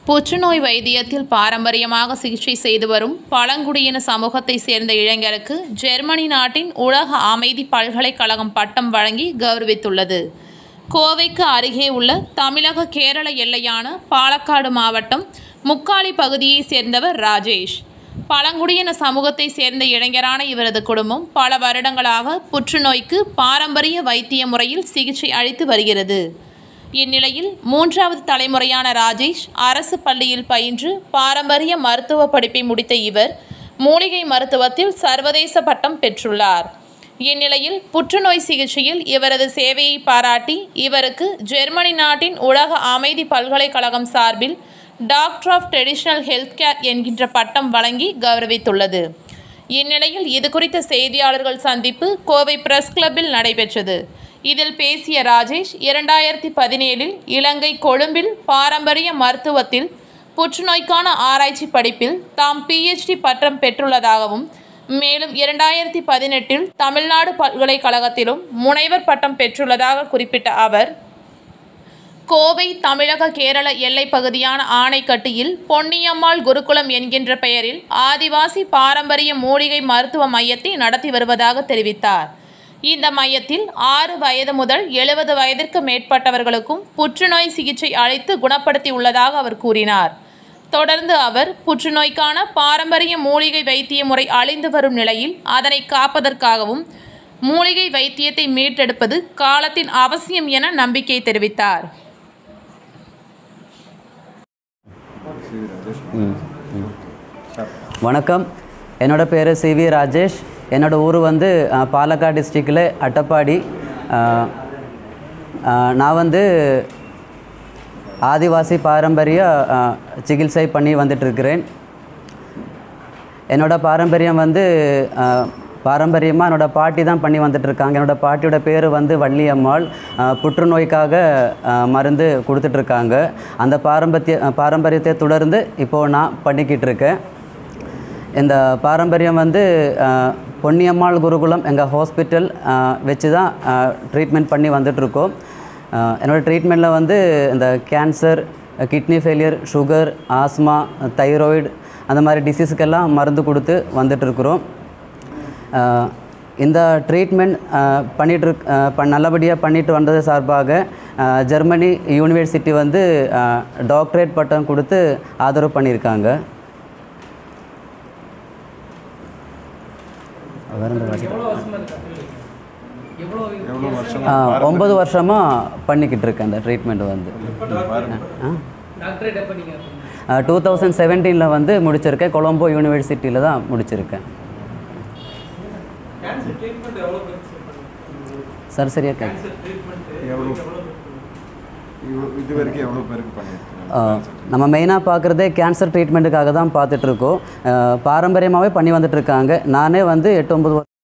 புற்றுநோய் வைத்தியத்தில் பாரம்பரியமாக சிகிச்சை செய்து வரும் பழங்குடியின சமூகத்தை சேர்ந்த இளைஞருக்கு ஜெர்மனி நாட்டின் உலக அமைதி பல்கலைக்கழகம் பட்டம் வழங்கி கௌரவித்துள்ளது கோவைக்கு அருகே உள்ள தமிழக கேரள எல்லையான பாலக்காடு மாவட்டம் முக்காலி பகுதியைச் சேர்ந்தவர் ராஜேஷ் பழங்குடியின சமூகத்தை சேர்ந்த இளைஞரான இவரது குடும்பம் பல வருடங்களாக புற்றுநோய்க்கு பாரம்பரிய வைத்திய முறையில் சிகிச்சை அளித்து வருகிறது இந்நிலையில் மூன்றாவது தலைமுறையான ராஜேஷ் அரசு பள்ளியில் பயின்று பாரம்பரிய மருத்துவ படிப்பை முடித்த இவர் மூலிகை மருத்துவத்தில் சர்வதேச பட்டம் பெற்றுள்ளார் இந்நிலையில் புற்றுநோய் சிகிச்சையில் இவரது சேவையை பாராட்டி இவருக்கு ஜெர்மனி நாட்டின் உலக அமைதி பல்கலைக்கழகம் சார்பில் doctor of traditional health care என்கின்ற பட்டம் வழங்கி கௌரவித்துள்ளது இந்நிலையில் இது குறித்த செய்தியாளர்கள் சந்திப்பு கோவை பிரஸ் கிளப்பில் நடைபெற்றது இதில் பேசிய ராஜேஷ் இரண்டாயிரத்தி பதினேழில் இலங்கை கொழும்பில் பாரம்பரிய மருத்துவத்தில் புற்றுநோய்க்கான ஆராய்ச்சி படிப்பில் தாம் பிஹெச்டி பட்டம் பெற்றுள்ளதாகவும் மேலும் இரண்டாயிரத்தி பதினெட்டில் தமிழ்நாடு பல்கலைக்கழகத்திலும் முனைவர் பட்டம் பெற்றுள்ளதாக குறிப்பிட்ட அவர் கோவை தமிழக கேரள எல்லைப் பகுதியான ஆனைக்கட்டியில் பொன்னியம்மாள் குருகுலம் என்கின்ற பெயரில் ஆதிவாசி பாரம்பரிய மூலிகை மருத்துவ மையத்தை நடத்தி வருவதாக தெரிவித்தார் இந்த மையத்தில் ஆறு வயது முதல் எழுபது வயதிற்கு மேற்பட்டவர்களுக்கும் புற்றுநோய் சிகிச்சை அளித்து குணப்படுத்தி உள்ளதாக அவர் கூறினார் தொடர்ந்து அவர் புற்றுநோய்க்கான பாரம்பரிய மூலிகை வைத்திய முறை அழிந்து வரும் நிலையில் அதனை காப்பதற்காகவும் மூலிகை வைத்தியத்தை மீட்டெடுப்பது காலத்தின் அவசியம் என நம்பிக்கை தெரிவித்தார் வணக்கம் என்னோட பேர் சி வி ராஜேஷ் என்னோட ஊர் வந்து அஹ், பாலக்காடு டிஸ்ட்ரிக்டில் அட்டப்பாடி அஹ், அஹ், நான் வந்து ஆதிவாசி பாரம்பரிய அஹ், சிகிச்சை பண்ணி வந்துட்டுருக்கிறேன் என்னோட பாரம்பரியம் வந்து பாரம்பரியமாக என்னோட பாட்டி தான் பண்ணி வந்துட்டுருக்காங்க என்னோட பாட்டியோட பேர் வந்து வள்ளியம்மாள் அஹ், புற்றுநோய்க்காக அஹ், மருந்து கொடுத்துட்ருக்காங்க அந்த பாரம்பரிய பாரம்பரியத்தை தொடர்ந்து இப்போது நான் பண்ணிக்கிட்டு இருக்கேன் இந்த பாரம்பரியம் வந்து அஹ், பொன்னியம்மாள் குருகுலம் எங்கள் ஹாஸ்பிட்டல் வச்சு தான் ட்ரீட்மெண்ட் பண்ணி வந்துட்ருக்கோம் என்னோடய ட்ரீட்மெண்ட்டில் வந்து இந்த cancer kidney failure sugar asthma thyroid அந்த மாதிரி டிசீஸுக்கெல்லாம் மருந்து கொடுத்து வந்துட்டுருக்குறோம் அஹ், இந்த ட்ரீட்மெண்ட் பண்ணிட்டு ப நல்லபடியாக பண்ணிட்டு வந்தது சார்பாக அஹ், ஜெர்மனி யூனிவர்சிட்டி வந்து அஹ், டாக்டரேட் பட்டம் கொடுத்து ஆதரவு பண்ணியிருக்காங்க வேற எந்த வாசி- ஆ, ஒன்பது வருஷமாக பண்ணிக்கிட்டு இருக்கேன் இந்த ட்ரீட்மெண்ட் வந்து டூ தௌசண்ட் செவன்டீனில் வந்து முடிச்சிருக்கேன் கொலம்போ யூனிவர்சிட்டியில் தான் முடிச்சிருக்கேன் சார் சரியா கேட்க எவ்வளோ இவ்வளோ இது வரைக்கும் எவ்வளோ பேருக்கு பண்ணியிருக்கீங்க நம்ம மெயினாக பார்க்குறதே கேன்சர் ட்ரீட்மெண்ட்டுக்காக தான் பார்த்துட்ருக்கோம் பாரம்பரியமாகவே பண்ணி வந்துட்டுருக்காங்க நானே வந்து எட்டு ஒம்பது